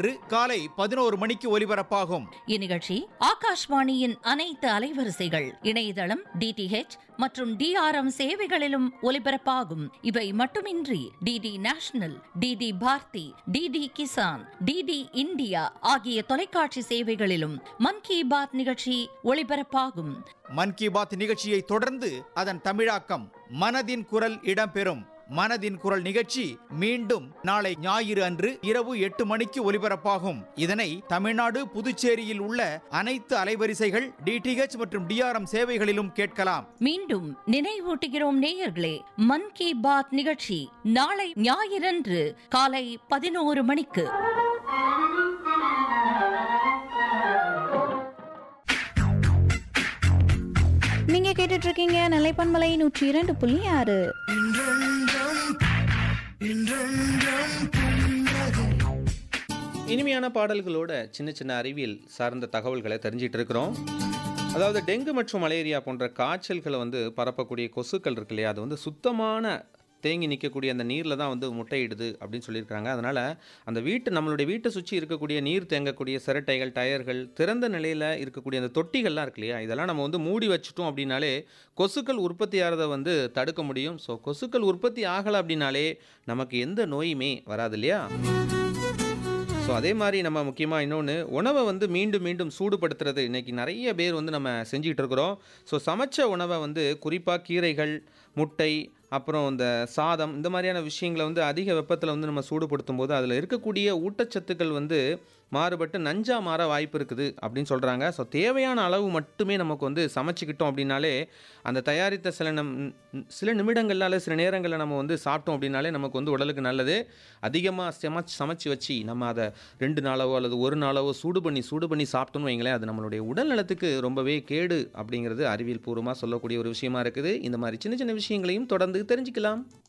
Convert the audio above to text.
அன்று காலை பதினோரு மணிக்கு ஒலிபரப்பாகும் இந்நிகழ்ச்சி ஆகாஷ்வாணியின் அனைத்து அலைவரிசைகள் இணையதளம் டிடிஹெச் மற்றும் டிஆர்எம் சேவைகளிலும் ஒலிபரப்பாகும் இவை மட்டுமின்றி DD national DD Bharati DD Kisan DD India ஆகிய தொலைக்காட்சி சேவைகளிலும் மன் கி பாத் நிகழ்ச்சி ஒளிபரப்பாகும் மன் கி பாத் நிகழ்ச்சியை தொடர்ந்து அதன் தமிழாக்கம் மனதின் குரல் இடம்பெறும் மனதின் குரல் நிகழ்ச்சி மீண்டும் நாளை ஞாயிறு அன்று இரவு எட்டு மணிக்கு ஒலிபரப்பாகும் இதனை தமிழ்நாடு புதுச்சேரியில் உள்ள அனைத்து அலைவரிசைகள் டிடிஹெச் மற்றும் டிஆர்எம் சேவைகளிலும் கேட்கலாம் மீண்டும் நினைவூட்டுகிறோம் நேயர்களே மன் கி பாத் நிகழ்ச்சி நாளை ஞாயிறன்று காலை பதினோரு மணிக்கு நீங்க கேட்டுட்டு இருக்கீங்க நிலைப்பன்மலை நூற்றி இரண்டு புள்ளி ஆறு இனிமையான பாடல்களோட சின்ன சின்ன அறிவியல் சார்ந்த தகவல்களை தெரிஞ்சிட்டு இருக்கிறோம் அதாவது டெங்கு மற்றும் மலேரியா போன்ற காய்ச்சல்களை வந்து பரப்பக்கூடிய கொசுக்கள் இருக்கு இல்லையா அது வந்து சுத்தமான தேங்கி நிற்கக்கூடிய அந்த நீரில் தான் வந்து முட்டையிடுது அப்படின்னு சொல்லியிருக்காங்க அதனால் அந்த வீட்டு நம்மளுடைய வீட்டை சுற்றி இருக்கக்கூடிய நீர் தேங்கக்கூடிய சிரட்டைகள் டயர்கள் திறந்த நிலையில் இருக்கக்கூடிய அந்த தொட்டிகள்லாம் இருக்கு இல்லையா இதெல்லாம் நம்ம வந்து மூடி வச்சுட்டோம் அப்படின்னாலே கொசுக்கள் உற்பத்தி ஆகிறத வந்து தடுக்க முடியும் ஸோ கொசுக்கள் உற்பத்தி ஆகலை அப்படின்னாலே நமக்கு எந்த நோயுமே வராது இல்லையா ஸோ அதே மாதிரி நம்ம முக்கியமாக இன்னொன்று உணவை வந்து மீண்டும் மீண்டும் சூடுபடுத்துறது இன்றைக்கி நிறைய பேர் வந்து நம்ம செஞ்சுக்கிட்டு இருக்கிறோம் ஸோ சமைச்ச உணவை வந்து குறிப்பாக கீரைகள் முட்டை அப்புறம் இந்த சாதம் இந்த மாதிரியான விஷயங்களை வந்து அதிக வெப்பத்தில் வந்து நம்ம சூடுபடுத்தும் போது அதில் இருக்கக்கூடிய ஊட்டச்சத்துக்கள் வந்து மாறுபட்டு நஞ்சா மாற வாய்ப்பு இருக்குது அப்படின்னு சொல்கிறாங்க ஸோ தேவையான அளவு மட்டுமே நமக்கு வந்து சமைச்சிக்கிட்டோம் அப்படின்னாலே அந்த தயாரித்த சில நம் சில நிமிடங்களால் சில நேரங்களில் நம்ம வந்து சாப்பிட்டோம் அப்படின்னாலே நமக்கு வந்து உடலுக்கு நல்லது அதிகமாக சமைச்சு சமைச்சு வச்சு நம்ம அதை ரெண்டு நாளாவோ அல்லது ஒரு நாளாவோ சூடு பண்ணி சூடு பண்ணி சாப்பிட்டோம்னு வைங்களேன் அது நம்மளுடைய உடல் நலத்துக்கு ரொம்பவே கேடு அப்படிங்கிறது அறிவியல் பூர்வமாக சொல்லக்கூடிய ஒரு விஷயமா இருக்குது இந்த மாதிரி சின்ன சின்ன விஷயங்களையும் தொடர்ந்து தெரிஞ்சுக்கலாம்